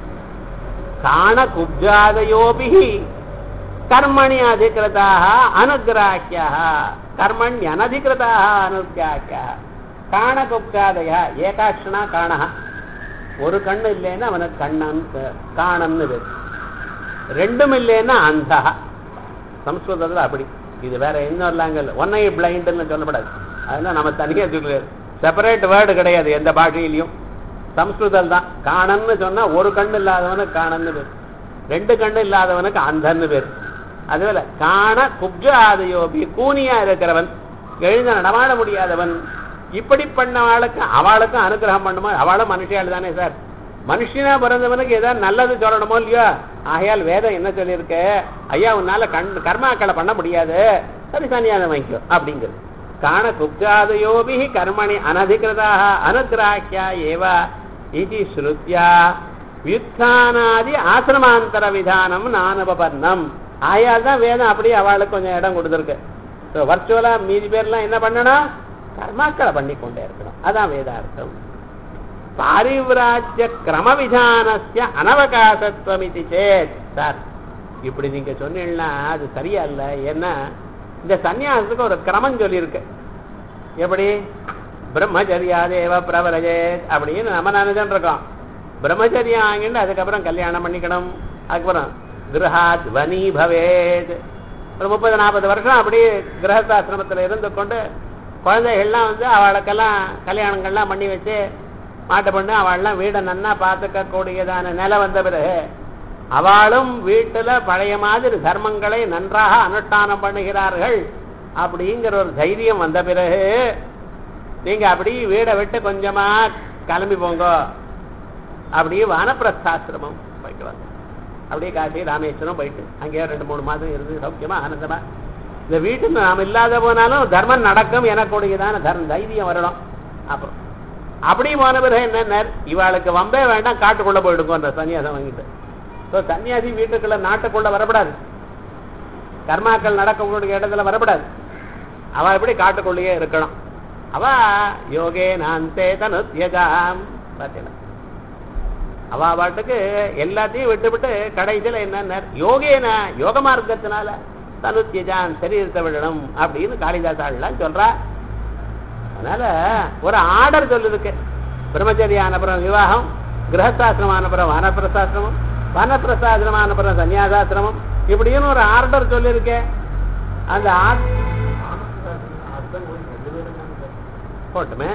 காண குப்ஜாதயோபி கர்மணி அதிகிருதாக அனுகிராஹ்யா கர்மணி அனதிகிருதாக அனுகிராஹ்யா காண குப்ஜாதய ஏகாட்சணா காண ஒரு கண்ணு இல்லைன்னா அவனுக்கு கண்ணன் காணன்னு பேரு ரெண்டும் இல்லைன்னா அந்த சம்ஸ்கிருதத்தில் அப்படி இது வேற இன்னொரு லாங்குவேஜ் ஒன் ஐ பிளைண்டுன்னு சொல்லப்படாது அதெல்லாம் நம்ம தனியாக சொல்லுறது செப்பரேட் வேர்டு கிடையாது எந்த பாஷையிலையும் சம்ஸ்கிருதம் தான் காணன்னு சொன்னா ஒரு கண்ணு இல்லாதவனுக்கு காணன்னு பேர் ரெண்டு கண்ணு இல்லாதவனுக்கு அந்தன்னு பேர் அதுவேல காண குப்ஜ ஆதையோபி கூனியா இருக்கிறவன் எழுத நடமாட முடியாதவன் இப்படி பண்ணவாளுக்கு அவளுக்கும் அனுகிரகம் பண்ணுமா அவளும் மனுஷியாள் தானே சார் மனுஷனா பிறந்தவனுக்கு ஏதாவது நல்லது சொல்லணுமோ இல்லையோ ஆகையால் வேதம் என்ன சொல்லியிருக்கு ஐயா உன்னால கண் கர்மாக்களை பண்ண முடியாது சரி சன்னியாசம் வாங்கிக்கோ அப்படிங்கிறது காண குப்ஜாதயோபி கர்மணி அனதிகிருதாக அனுகிராஹ்யா ஏவ இது ஸ்ருத்யா வியுத்தானாதி ஆசிரமாந்தர விதானம் நானுபபர்ணம் ஆயால் தான் வேதம் அப்படியே அவளுக்கு கொஞ்சம் இடம் கொடுத்துருக்கு ஸோ வர்ச்சுவலா மீதி பேர்லாம் என்ன பண்ணணும் கர்மாக்களை பண்ணி கொண்டே இருக்கணும் அதான் வேதார்த்தம் பாரிவிராஜ்ய கிரமவிதானஸ்ய அனவகாசத்துவம் இது சேத் சார் இப்படி நீங்க சொன்னீங்கன்னா அது சரியா இல்லை ஏன்னா இந்த சன்னியாசத்துக்கு ஒரு கிரமம் சொல்லியிருக்கு எப்படி பிரம்மச்சரியா தேவ பிரபரஜேத் அப்படின்னு நம்ம நினைச்சுட்டு இருக்கோம் பிரம்மச்சரியம் ஆகிட்டு அதுக்கப்புறம் கல்யாணம் பண்ணிக்கணும் அதுக்கப்புறம் கிரகாத் வனி பவேத் ஒரு முப்பது நாற்பது வருஷம் அப்படி கிரகஸ்தாசிரமத்தில் இருந்து கொண்டு குழந்தைகள்லாம் வந்து அவளுக்கெல்லாம் கல்யாணங்கள்லாம் பண்ணி வச்சு மாட்டு பொண்ணு அவள்லாம் வீடை நன்னா பார்த்துக்க கூடியதான நிலை வந்த பிறகு அவளும் வீட்டுல பழைய மாதிரி தர்மங்களை நன்றாக அனுஷ்டானம் பண்ணுகிறார்கள் அப்படிங்கிற ஒரு தைரியம் வந்த பிறகு நீங்க அப்படி வீடை விட்டு கொஞ்சமா கிளம்பி போங்க அப்படியே வானப்பிரஸ்தாசிரமம் போயிட்டு வாங்க அப்படியே காசி ராமேஸ்வரம் போயிட்டு அங்கேயே ரெண்டு மூணு மாதம் இருந்து சௌக்கியமா ஆனந்தமா இந்த வீட்டுக்கு நாம் இல்லாத போனாலும் தர்மம் நடக்கும் எனக்கூடியதான தர்ம தைரியம் வரணும் அப்புறம் அப்படி போன பிறகு என்ன இவாளுக்கு வம்பே வேண்டாம் காட்டுக்குள்ள போயிடுங்க அந்த சன்னியாசம் வாங்கிட்டு ஸோ சன்னியாசி வீட்டுக்குள்ள நாட்டுக்குள்ள வரப்படாது கர்மாக்கள் நடக்கக்கூடிய இடத்துல வரப்படாது அவ எப்படி காட்டுக்குள்ளேயே இருக்கணும் அவ யோகே நாந்தே தனுத்யஜாம் பார்த்தீங்களா அவ பாட்டுக்கு எல்லாத்தையும் விட்டு விட்டு கடைசியில என்ன யோகேன யோக மார்க்கத்தினால தனுத்யஜான் சரீரத்தை விடணும் அப்படின்னு காளிதாசாலாம் சொல்றா அதனால ஒரு ஆர்டர் சொல்லுதுக்கு பிரம்மச்சரியான அப்புறம் விவாகம் கிரகஸ்தாசிரமம் அப்புறம் வனப்பிரசாசிரமம் வனப்பிரசாசிரமம் அப்புறம் சன்னியாசாசிரமம் இப்படின்னு ஒரு ஆர்டர் சொல்லியிருக்கேன் அந்த போட்டுமே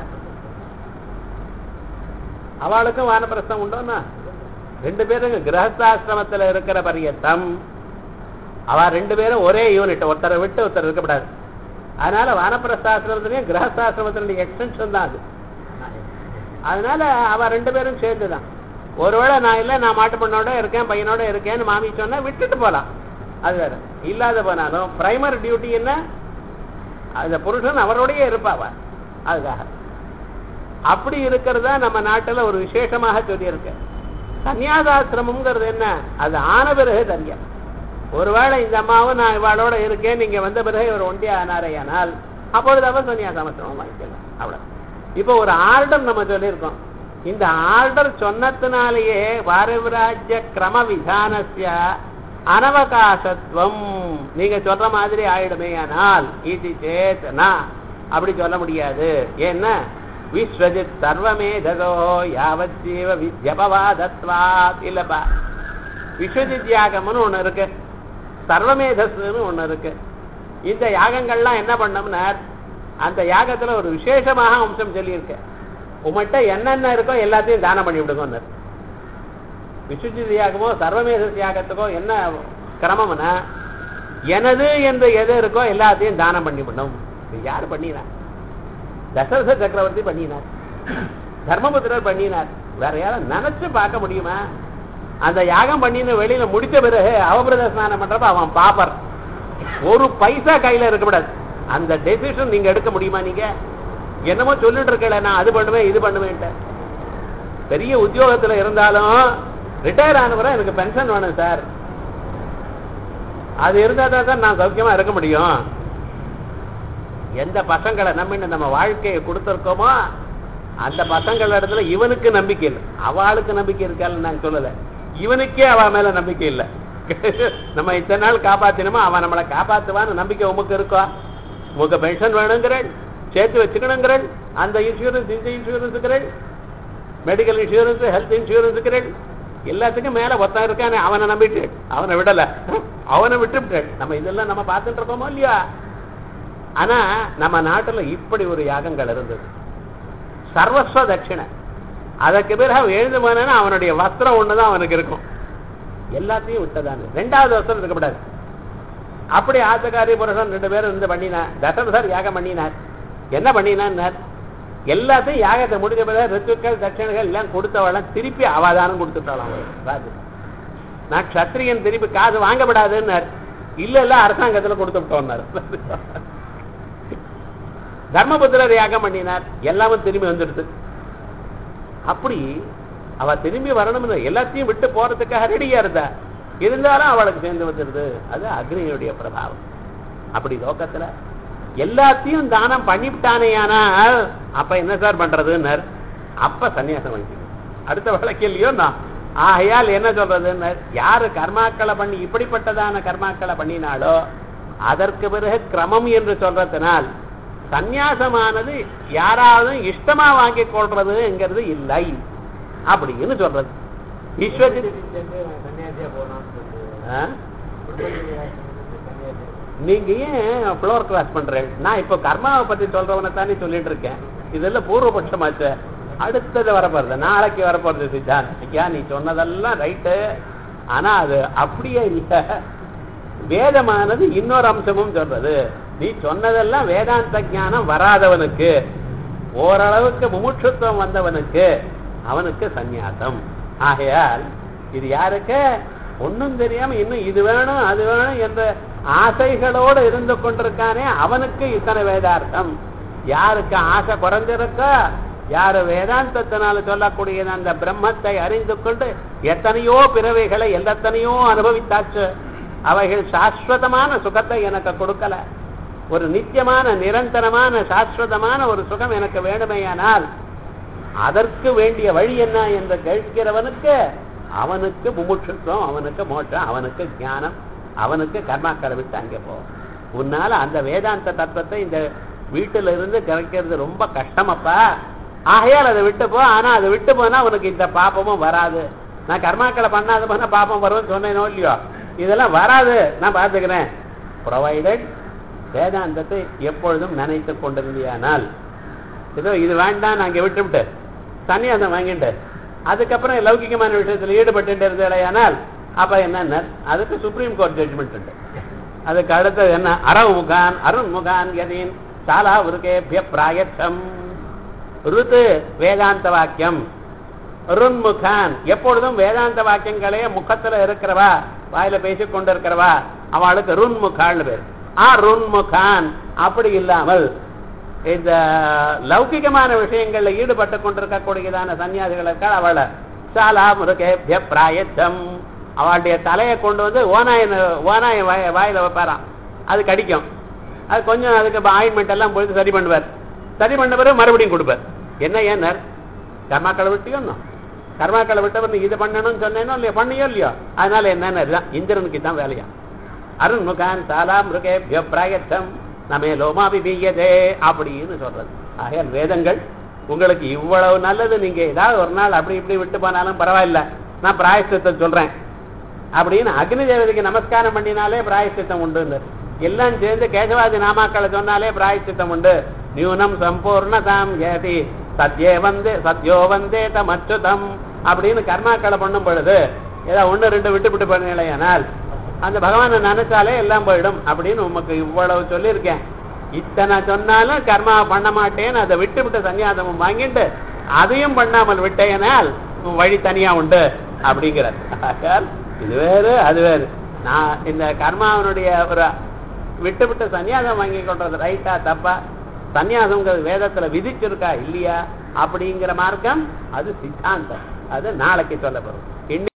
அவளுக்கும் வானப்பிரஸ்தம் உண்டோன்னா ரெண்டு பேரும் கிரகஸ்தாசிரமத்தில் இருக்கிற பரியத்தம் அவ ரெண்டு பேரும் ஒரே யூனிட் ஒருத்தரை விட்டு ஒருத்தர் இருக்கக்கூடாது அதனால வானப்பிரஸ்தாசிரமத்திலையும் கிரகஸ்தாசிரமத்தினுடைய எக்ஸ்டென்ஷன் தான் அது அதனால அவ ரெண்டு பேரும் சேர்ந்துதான் ஒருவேளை நான் இல்லை நான் மாட்டு பொண்ணோட இருக்கேன் பையனோட இருக்கேன்னு மாமி சொன்னா விட்டுட்டு போலாம் அது வேற இல்லாத போனாலும் பிரைமரி டியூட்டி என்ன அந்த புருஷன் அவரோடய இருப்பாவ அதுக்காக அப்படி இருக்கிறதா நம்ம நாட்டுல ஒரு விசேஷமாக சொல்லியிருக்கு சன்னியாசாசிரமம்ங்கிறது என்ன அது ஆன பிறகு தனியா ஒருவேளை இந்த அம்மாவும் நான் இவாளோட இருக்கேன் நீங்க வந்த பிறகு ஒரு ஒண்டியா ஆனாரையானால் அப்பொழுது அவர் சன்னியாசாசிரமம் வாங்கிக்கலாம் அவ்வளவு இப்போ ஒரு ஆர்டர் நம்ம சொல்லியிருக்கோம் இந்த ஆர்டர் சொன்னதுனாலேயே வாரவிராஜ்ய கிரம விதானசிய அனவகாசத்துவம் நீங்க சொல்ற மாதிரி ஆயிடுமே ஆனால் இது சேத்தனா அப்படி சொல்ல முடியாது ஏன்னா விஸ்வஜித் சர்வமேதோ யாவத் ஜீவ வித்யபவாதத்வா இல்லப்பா விஸ்வஜித் யாகம்னு ஒண்ணு இருக்கு சர்வமேதஸ்னு ஒண்ணு இருக்கு இந்த யாகங்கள்லாம் என்ன பண்ணோம்னா அந்த யாகத்துல ஒரு விசேஷமாக அம்சம் சொல்லியிருக்க உமட்ட என்னென்ன இருக்கோ எல்லாத்தையும் தானம் பண்ணி விடுங்க விசுஜித் யாகமோ சர்வமேத யாகத்துக்கோ என்ன கிரமம்னா எனது என்று எது இருக்கோ எல்லாத்தையும் தானம் பண்ணி விடணும் இது யார் பண்ணினா தசரத சக்கரவர்த்தி பண்ணினார் தர்மபுத்திரர் பண்ணினார் வேற யாரும் நினைச்சு பார்க்க முடியுமா அந்த யாகம் பண்ணின்னு வெளியில முடிச்ச பிறகு அவபிரத ஸ்நானம் பண்றப்ப அவன் பாப்பர் ஒரு பைசா கையில இருக்கக்கூடாது அந்த டெசிஷன் நீங்க எடுக்க முடியுமா நீங்க என்னமோ சொல்லிட்டு இருக்கல நான் அது பண்ணுவேன் இது பண்ணுவேன்ட்டு பெரிய உத்தியோகத்துல இருந்தாலும் ரிட்டையர் ஆனவரை எனக்கு பென்ஷன் வேணும் சார் அது இருந்தா தான் நான் சௌக்கியமா இருக்க முடியும் எந்த பசங்களை நம்பி நம்ம வாழ்க்கையை கொடுத்துருக்கோமோ அந்த பசங்கள இடத்துல இவனுக்கு நம்பிக்கை இல்லை அவளுக்கு நம்பிக்கை இருக்கான்னு நான் சொல்லல இவனுக்கே அவ மேல நம்பிக்கை இல்லை நம்ம இத்தனை நாள் காப்பாத்தினோமோ அவன் நம்மளை காப்பாத்துவான்னு நம்பிக்கை உமக்கு இருக்கா உமக்கு பென்ஷன் வேணுங்கிறேன் சேர்த்து வச்சுக்கணுங்கிறேன் அந்த இன்சூரன்ஸ் இந்த இன்சூரன்ஸுக்கிறேன் மெடிக்கல் இன்சூரன்ஸ் ஹெல்த் இன்சூரன்ஸுக்கிறேன் எல்லாத்துக்கும் மேல ஒருத்தன் இருக்கானே அவனை நம்பிட்டு அவனை விடல அவனை விட்டுவிட்டு நம்ம இதெல்லாம் நம்ம பார்த்துட்டு இருக்கோமோ இல்லையா ஆனா நம்ம நாட்டுல இப்படி ஒரு யாகங்கள் இருந்தது சர்வஸ்வ தட்சிணை அதற்கு பிறகு அவன் எழுந்து போனா அவனுடைய வஸ்திரம் ஒண்ணுதான் அவனுக்கு இருக்கும் எல்லாத்தையும் விட்டதானு ரெண்டாவது வஸ்திரம் இருக்கக்கூடாது அப்படி ஆத்தக்காரி புருஷன் ரெண்டு பேரும் இருந்து பண்ணினார் தசரதர் யாகம் பண்ணினார் என்ன பண்ணினார் எல்லாத்தையும் யாகத்தை முடிஞ்ச பிறகு ரித்துக்கள் தட்சிணைகள் எல்லாம் கொடுத்தவளாம் திருப்பி அவாதானம் கொடுத்துட்டாளாம் ராஜு நான் க்ஷத்ரியன் திருப்பி காசு வாங்கப்படாதுன்னார் இல்ல இல்ல அரசாங்கத்துல கொடுத்து விட்டோம்னார் தர்மபுத்திரர் யாகம் பண்ணினார் எல்லாமும் திரும்பி வந்துடுது அப்படி அவ திரும்பி வரணும்னு எல்லாத்தையும் விட்டு போறதுக்காக ரெடியா இருந்தா இருந்தாலும் அவளுக்கு சேர்ந்து வந்துடுது அது அக்னியுடைய பிரபாவம் அப்படி லோகத்துல எல்லாத்தையும் தானம் பண்ணிவிட்டானேயானால் அப்ப என்ன சார் பண்றதுன்னார் அப்ப சன்னியாசம் வாங்கிக்கணும் அடுத்த வழக்கு இல்லையோ நான் ஆகையால் என்ன சொல்றதுன்னு யாரு கர்மாக்களை பண்ணி இப்படிப்பட்டதான கர்மாக்களை பண்ணினாலோ அதற்கு பிறகு கிரமம் என்று சொல்றதுனால் சந்நியாசமானது யாராவது இஷ்டமா வாங்கி கொள்றதுங்கிறது இல்லை அப்படின்னு சொல்றது விஸ்வஜித் ஆ? நீங்க ஏன் ஃப்ளோர் கிளாஸ் பண்றேன் நான் இப்போ கர்மாவை பத்தி சொல்றவனை தானே சொல்லிட்டு இருக்கேன் இதெல்லாம் பூர்வபட்சமாச்சு அடுத்தது வரப்போறது நாளைக்கு வரப்போறது சித்தாந்த் ஐயா நீ சொன்னதெல்லாம் ரைட்டு ஆனா அது அப்படியே இல்லை வேதமானது இன்னொரு அம்சமும் சொல்றது நீ சொன்னதெல்லாம் வேதாந்த ஞானம் வராதவனுக்கு ஓரளவுக்கு முமுட்சுத்துவம் வந்தவனுக்கு அவனுக்கு சந்நியாசம் ஆகையால் இது யாருக்கு ஒண்ணும் தெரியாம இன்னும் இது வேணும் அது வேணும் என்ற ஆசைகளோடு இருந்து கொண்டிருக்கானே அவனுக்கு இத்தனை வேதார்த்தம் யாருக்கு ஆசை குறைஞ்சிருக்கோ யாரு வேதாந்தத்தினால சொல்லக்கூடிய அந்த பிரம்மத்தை அறிந்து கொண்டு எத்தனையோ பிறவைகளை எத்தனையோ அனுபவித்தாச்சு அவைகள் சாஸ்வதமான சுகத்தை எனக்கு கொடுக்கல ஒரு நித்தியமான நிரந்தரமான சாஸ்வதமான ஒரு சுகம் எனக்கு வேண்டுமேயானால் அதற்கு வேண்டிய வழி என்ன என்று கேட்கிறவனுக்கு அவனுக்கு முமுட்சுத்துவம் அவனுக்கு மோட்சம் அவனுக்கு ஞானம் அவனுக்கு கர்மாக்களை விட்டு அங்கே போகும் உன்னால அந்த வேதாந்த தத்துவத்தை இந்த வீட்டில இருந்து கிடைக்கிறது ரொம்ப கஷ்டமப்பா ஆகையால் அதை விட்டு போ ஆனா அதை விட்டு போனா உனக்கு இந்த பாப்பமும் வராது நான் கர்மாக்களை பண்ணாத போனா பாப்பம் வரும்னு சொன்னேனோ இல்லையோ இதெல்லாம் வராது நான் பார்த்துக்கிறேன் ப்ரொவைடட் வேதாந்தத்தை எப்பொழுதும் நினைத்து கொண்டிருந்தியானால் ஏதோ இது வேண்டாம் நாங்க விட்டுவிட்டு சன்னியாசம் வாங்கிட்டு அதுக்கப்புறம் லௌகிகமான விஷயத்துல ஈடுபட்டு இருந்தேடையானால் அப்ப என்ன அதுக்கு சுப்ரீம் கோர்ட் ஜட்ஜ்மெண்ட் உண்டு அதுக்கு அடுத்தது என்ன அரவு முகான் அருண் முகான் எதின் சாலா உருகேபிய பிராயத்தம் ருத்து வேதாந்த வாக்கியம் ருன்முகான் எப்பொழுதும் வேதாந்த வாக்கியங்களே முகத்துல இருக்கிறவா வாயில பேசிக் கொண்டிருக்கிறவா அவளுக்கு ருன்முகான் பேர் ஆ ருன்முகான் அப்படி இல்லாமல் இந்த லௌகிகமான விஷயங்கள்ல ஈடுபட்டு கொண்டிருக்கக்கூடியதான சன்னியாசிகளுக்கு அவளை சாலா முருகேபிய பிராயத்தம் அவளுடைய தலையை கொண்டு வந்து ஓனாய ஓனாய வாய வாயில வைப்பாராம் அது கடிக்கும் அது கொஞ்சம் அதுக்கு ஆயின்மெண்ட் எல்லாம் போய் சரி பண்ணுவார் சரி பண்ண பிறகு மறுபடியும் கொடுப்பார் என்ன ஏன்னர் கர்மாக்களை விட்டியோன்னு கர்மாக்களை விட்டவர் இது பண்ணணும்னு சொன்னேனோ இல்லையோ பண்ணியோ இல்லையோ அதனால என்னன்னு இதுதான் இந்திரனுக்கு தான் வேலையா அருண் முகான் சாலா மிருகேபிய பிராயத்தம் நமே லோமாபி பீயதே அப்படின்னு சொல்றது ஆகையால் வேதங்கள் உங்களுக்கு இவ்வளவு நல்லது நீங்க ஏதாவது ஒரு நாள் அப்படி இப்படி விட்டு போனாலும் பரவாயில்ல நான் பிராயசித்தத்தை சொல்றேன் அப்படின்னு அக்னி தேவதைக்கு நமஸ்காரம் பண்ணினாலே பிராயசித்தம் உண்டு எல்லாம் சேர்ந்து கேசவாதி நாமாக்களை சொன்னாலே பிராயசித்தம் உண்டு நியூனம் சம்பூர்ணதாம் ஏதி சத்யே வந்தே சத்யோ வந்தே தமச்சுதம் அப்படின்னு கர்மாக்களை பண்ணும் பொழுது ஏதோ ஒண்ணு ரெண்டு விட்டு விட்டு பண்ணலையானால் அந்த பகவானை நினைச்சாலே எல்லாம் போயிடும் அப்படின்னு உமக்கு இவ்வளவு சொல்லியிருக்கேன் இத்தனை சொன்னாலும் கர்மா பண்ண மாட்டேன்னு அதை விட்டு விட்டு சன்னியாசமும் வாங்கிட்டு அதையும் பண்ணாமல் விட்டேனால் உன் வழி தனியா உண்டு அப்படிங்கிறார் ஆகையால் இது வேறு அது வேறு நான் இந்த கர்மாவனுடைய ஒரு விட்டு விட்டு சன்னியாசம் வாங்கி கொண்டது ரைட்டா தப்பா சன்னியாசம்ங்கிறது வேதத்துல விதிச்சிருக்கா இல்லையா அப்படிங்கிற மார்க்கம் அது சித்தாந்தம் அது நாளைக்கு சொல்லப்படும் இன்னைக்கு